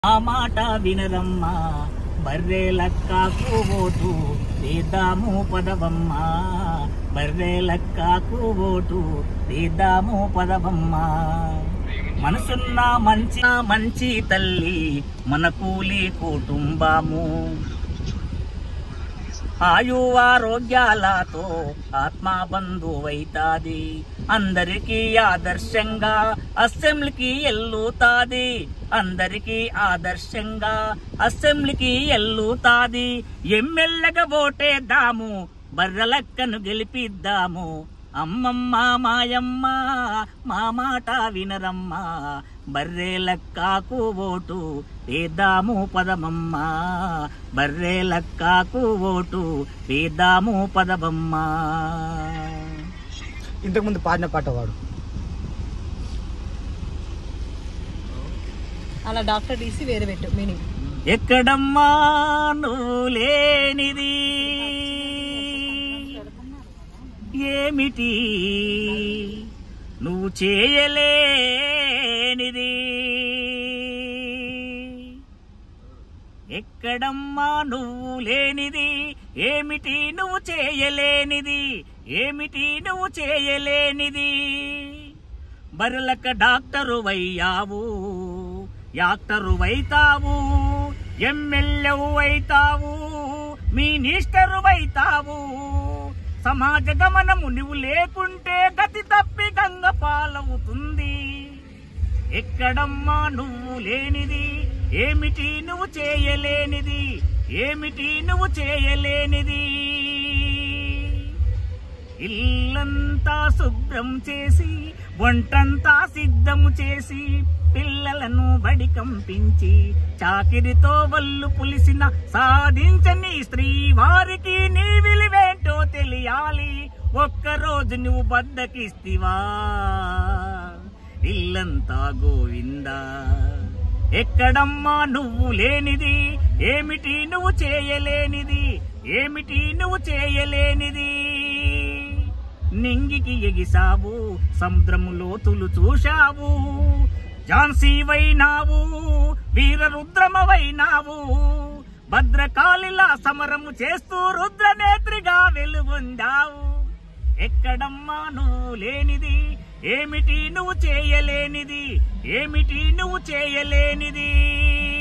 ఆ మాట వినరమ్మా బర్రెలక్కాకు ఓటు వేద్దాము పదవమ్మ బర్రెలక్కాకు ఓటు వేద్దాము పదవమ్మ మనసున్న మంచి మంచి తల్లి మన కూలి కుటుంబము ఆయువారోగ్యాలతో ఆత్మ బంధువైతాది అందరికీ ఆదర్శంగా అసెంబ్లీకి ఎల్లుతాది అందరికీ ఆదర్శంగా అసెంబ్లీకి ఎల్లుతాది ఎమ్మెల్యేగా ఓటేద్దాము బర్రెలక్కను గెలిపిద్దాము అమ్మమ్మ మాయమ్మ మా మాట వినరమ్మ బర్రెలక్కాకు ఓటు వేద్దాము పదమమ్మ బర్రెలక్కాకు ఓటు వేద్దాము పదమమ్మ ఇంతకుముందు పాడిన పాట వాడు అలా డాక్టర్ డీసీ వేరే పెట్టు మీనింగ్ ఎక్కడమ్మా నువ్వు లేనిది ఏమిటి నువ్వు చేయలేనిది ఎక్కడమ్మా నువ్వు లేనిది ఏమిటి నువ్వు చేయలేనిది ఏమిటి నువ్వు చేయలేనిది బర్రెలక డాక్టరు వయ్యావు యాక్టరు వైతావు ఎమ్మెల్యేవు వైతావు మినిస్టరు వైతావు సమాజ గమనము నువ్వు లేకుంటే గతి తప్పి గంగ పాలవుతుంది ఎక్కడమ్మా నువ్వు లేనిది ఏమిటి నువ్వు చేయలేనిది ఏమిటి నువ్వు చేయలేనిది ఇల్లంతా శుభ్రం చేసి వంటంతా సిద్ధము చేసి పిల్లలను బడి కంపించి చాకిరితో వల్లు పులిసిన సాధించని స్త్రీ వారికి నీ విలువేంటో తెలియాలి ఒక్కరోజు నువ్వు బద్దకిస్తివా ఇల్లంతా గోవిందా ఎక్కడమ్మా నువ్వు లేనిది ఏమిటి నువ్వు చేయలేనిది ఏమిటి నువ్వు చేయలేనిది నింగికి ఎగిసావు సముద్రము లోతులు చూశావు ఝాన్సీ వైనావు వీరరుద్రమవైనావు భద్రకాళిలా సమరము చేస్తూ రుద్రనేత్రిగా వెలుగొందావు ఎక్కడమ్మా నువ్వు లేనిది ఏమిటి నువ్వు చేయలేనిది ఏమిటి నువ్వు చేయలేనిది